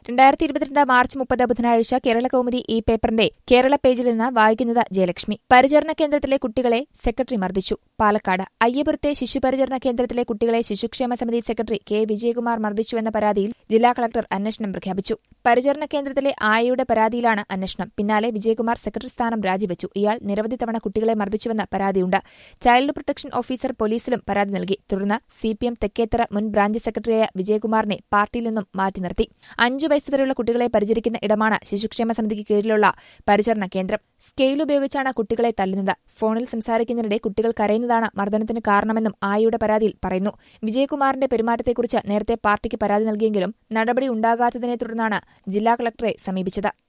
രണ്ടായിരത്തി ഇരുപത്തിരണ്ട് മാർച്ച് മുപ്പത് ബുധനാഴ്ച കേരള കൗമുദി ഈ പേപ്പറിന്റെ കേരള പേജിൽ നിന്ന് വായിക്കുന്നത് ജയലക്ഷ്മി പരിചരണ കേന്ദ്രത്തിലെ കുട്ടികളെ സെക്രട്ടറി മർദ്ദിച്ചു പാലക്കാട് അയ്യപുരത്തെ ശിശുപരിചരണ കേന്ദ്രത്തിലെ കുട്ടികളെ ശിശുക്ഷേമ സമിതി സെക്രട്ടറി കെ വിജയകുമാർ മർദ്ദിച്ചുവെന്ന പരാതിയിൽ ജില്ലാ കളക്ടർ അന്വേഷണം പ്രഖ്യാപിച്ചു പരിചരണ കേന്ദ്രത്തിലെ ആയയുടെ പരാതിയിലാണ് അന്വേഷണം പിന്നാലെ വിജയകുമാർ സെക്രട്ടറി സ്ഥാനം രാജിവെച്ചു ഇയാൾ നിരവധി തവണ കുട്ടികളെ മർദ്ദിച്ചുവെന്ന പരാതിയുണ്ട് ചൈൽഡ് പ്രൊട്ടക്ഷൻ ഓഫീസർ പോലീസിലും പരാതി നൽകി തുടർന്ന് സിപിഎം തെക്കേത്തറ മുൻ ബ്രാഞ്ച് സെക്രട്ടറിയായ വിജയകുമാറിനെ പാർട്ടിയിൽ നിന്നും മാറ്റി നിർത്തി അഞ്ചു വയസ്സുവരെയുള്ള കുട്ടികളെ പരിചരിക്കുന്ന ഇടമാണ് ശിശുക്ഷേമ സമിതിക്ക് കീഴിലുള്ള പരിചരണ കേന്ദ്രം സ്കെയിൽ ഉപയോഗിച്ചാണ് കുട്ടികളെ തല്ലുന്നത് ഫോണിൽ സംസാരിക്കുന്നതിനിടെ കുട്ടികൾ കരയുന്നതാണ് മർദ്ദനത്തിന് കാരണമെന്നും ആയയുടെ പരാതിയിൽ പറയുന്നു വിജയകുമാറിന്റെ പെരുമാറ്റത്തെക്കുറിച്ച് നേരത്തെ പാർട്ടിക്ക് പരാതി നൽകിയെങ്കിലും നടപടി ഉണ്ടാകാത്തതിനെ തുടർന്നാണ് ജില്ലാ കളക്ടറെ സമീപിച്ചത്